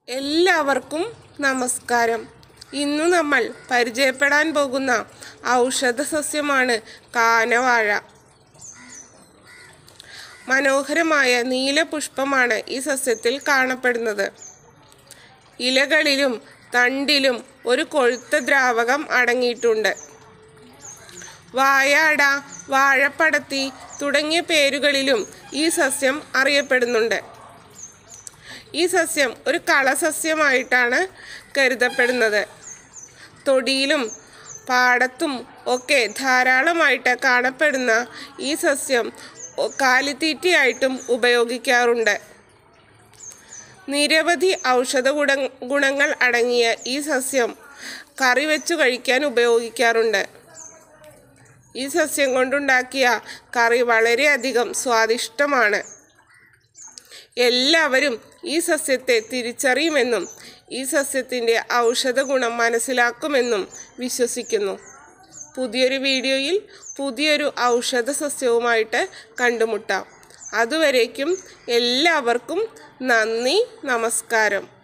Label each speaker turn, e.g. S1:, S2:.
S1: എല്ലാവർക്കും നമസ്കാരം ഇന്ന് നമ്മൾ പരിചയപ്പെടാൻ പോകുന്ന ഔഷധ സസ്യമാണ് കാനവാഴ മനോഹരമായ നീലപുഷ്പമാണ് ഈ സസ്യത്തിൽ കാണപ്പെടുന്നത് ഇലകളിലും തണ്ടിലും ഒരു കൊഴുത്ത ദ്രാവകം അടങ്ങിയിട്ടുണ്ട് വായാട വാഴപ്പടത്തി തുടങ്ങിയ പേരുകളിലും ഈ സസ്യം അറിയപ്പെടുന്നുണ്ട് ഈ സസ്യം ഒരു കളസസ്യമായിട്ടാണ് കരുതപ്പെടുന്നത് തൊടിയിലും പാടത്തും ഒക്കെ ധാരാളമായിട്ട് കാണപ്പെടുന്ന ഈ സസ്യം ഒ- കാലിത്തീറ്റയായിട്ടും ഉപയോഗിക്കാറുണ്ട് നിരവധി ഔഷധ ഗുണ ഗുണങ്ങൾ അടങ്ങിയ ഈ സസ്യം കറി വെച്ചു കഴിക്കാൻ ഉപയോഗിക്കാറുണ്ട് ഈ സസ്യം കൊണ്ടുണ്ടാക്കിയ കറി വളരെയധികം സ്വാദിഷ്ടമാണ് എല്ലാവരും ഈ സസ്യത്തെ തിരിച്ചറിയുമെന്നും ഈ സസ്യത്തിൻ്റെ ഔഷധ ഗുണം മനസ്സിലാക്കുമെന്നും വിശ്വസിക്കുന്നു പുതിയൊരു വീഡിയോയിൽ പുതിയൊരു ഔഷധ സസ്യവുമായിട്ട് കണ്ടുമുട്ടാം അതുവരേക്കും എല്ലാവർക്കും നന്ദി നമസ്കാരം